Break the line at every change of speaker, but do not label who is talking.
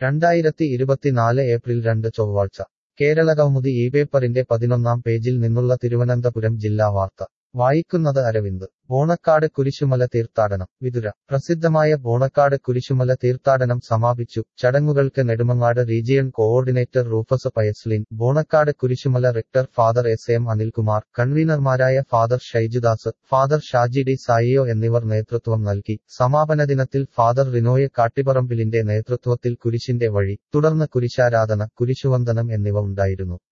രണ്ടായിരത്തി ഇരുപത്തിനാല് ഏപ്രിൽ രണ്ട് ചൊവ്വാഴ്ച കേരളകൗമുദി ഈ പേപ്പറിന്റെ പതിനൊന്നാം പേജിൽ നിന്നുള്ള തിരുവനന്തപുരം ജില്ലാ വാർത്ത വായിക്കുന്നത് അരവിന്ദ് ബോണക്കാട് കുരിശുമല തീർത്ഥാടനം വിതുര പ്രസിദ്ധമായ ബോണക്കാട് കുരിശുമല തീർത്ഥാടനം സമാപിച്ചു ചടങ്ങുകൾക്ക് Nedumangad region coordinator Rufus Paislin Bonacaud Kurisumala rector father S M Anilkumar കൺവീനർമാരായ father Shaijudas father Shaji D സായിയോ എന്നിവർ നേതൃത്വം നൽകി സമാപന ദിനത്തിൽ ഫാദർ റിനോയ് കാട്ടിപ്പറമ്പിലിന്റെ നേതൃത്വത്തിൽ കുരിശിന്റെ വഴി തുടർന്ന് കുരിശാരാധന കുരിശുവന്ദനം എന്നിവ ഉണ്ടായിരുന്നു